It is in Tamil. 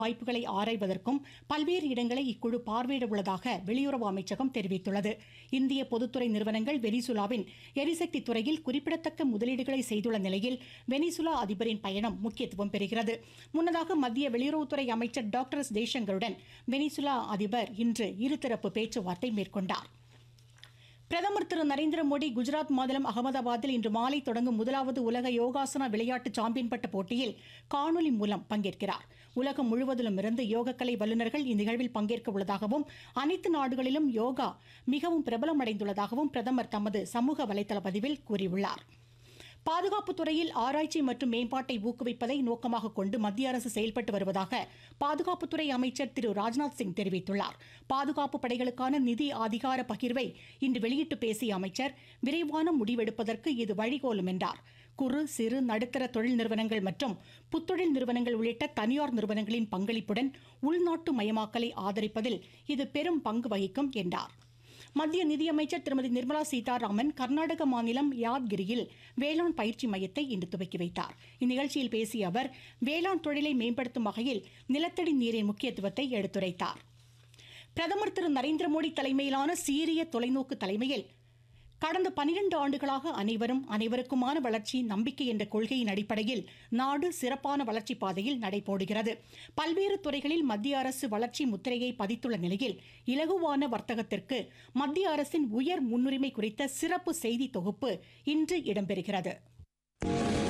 வாய்ப்புகளை ஆராய்வதற்கும் பல்வேறு இடங்களை இக்குழு பார்வையிட உள்ளதாக வெளியுறவு அமைச்சகம் தெரிவித்துள்ளது இந்திய பொதுத்துறை நிறுவனங்கள் வெனிசுலாவின் எரிசக்தி துறையில் குறிப்பிடத்தக்க முதலீடுகளை செய்துள்ள நிலையில் வெனிசுலா அதிபரின் பயணம் முக்கியத்துவம் பெறுகிறது முன்னதாக மத்திய வெளியுறவுத்துறை அமைச்சர் டாக்டர் எஸ் ஜெய்சங்கருடன் வெனிசுலா அதிபர் இன்று இருதரப்பு பேச்சுவார்த்தை மேற்கொண்டார் பிரதமர் திரு நரேந்திர மோடி குஜராத் மாநிலம் அகமதாபாத்தில் இன்று மாலை தொடங்கும் முதலாவது உலக யோகாசன விளையாட்டு சாம்பியன் பட்ட போட்டியில் காணொலி மூலம் பங்கேற்கிறார் உலகம் முழுவதிலும் இருந்து யோகக்கலை வல்லுநர்கள் இந்நிகழ்வில் பங்கேற்க உள்ளதாகவும் அனைத்து நாடுகளிலும் யோகா மிகவும் பிரபலமடைந்துள்ளதாகவும் பிரதமர் தமது சமூக வலைதள பதிவில் கூறியுள்ளார் பாதுகாப்புத் துறையில் ஆராய்ச்சி மற்றும் மேம்பாட்டை ஊக்குவிப்பதை நோக்கமாக கொண்டு மத்திய அரசு செயல்பட்டு வருவதாக பாதுகாப்புத்துறை அமைச்சர் திரு ராஜ்நாத் சிங் தெரிவித்துள்ளார் பாதுகாப்பு படைகளுக்கான நிதி அதிகார பகிர்வை இன்று வெளியிட்டு பேசிய அமைச்சர் விரைவான முடிவெடுப்பதற்கு இது வழிகோலும் என்றார் குறு சிறு நடுத்தர தொழில் நிறுவனங்கள் மற்றும் புத்தொழில் நிறுவனங்கள் உள்ளிட்ட தனியார் நிறுவனங்களின் பங்களிப்புடன் உள்நாட்டு மயமாக்கலை ஆதரிப்பதில் இது பெரும் பங்கு வகிக்கும் என்றார் மத்திய நிதியமைச்சர் திருமதி நிர்மலா சீதாராமன் கர்நாடக மாநிலம் யாத்கிரியில் வேளாண் பயிற்சி மையத்தை இன்று துவக்கி வைத்தார் இந்நிகழ்ச்சியில் பேசிய அவர் வேளாண் தொழிலை மேம்படுத்தும் வகையில் நிலத்தடி நீரின் முக்கியத்துவத்தை எடுத்துரைத்தார் பிரதமர் திரு நரேந்திர மோடி தலைமையிலான சீரிய தொலைநோக்கு தலைமையில் கடந்த பனிரெண்டு ஆண்டுகளாக அனைவரும் அனைவருக்குமான வளர்ச்சி நம்பிக்கை என்ற கொள்கையின் அடிப்படையில் நாடு சிறப்பான வளர்ச்சி பாதையில் நடைபோடுகிறது பல்வேறு துறைகளில் மத்திய அரசு வளர்ச்சி முத்திரையை பதித்துள்ள நிலையில் இலகுவான வர்த்தகத்திற்கு மத்திய அரசின் உயர் முன்னுரிமை குறித்த சிறப்பு செய்தி தொகுப்பு இன்று இடம்பெறுகிறது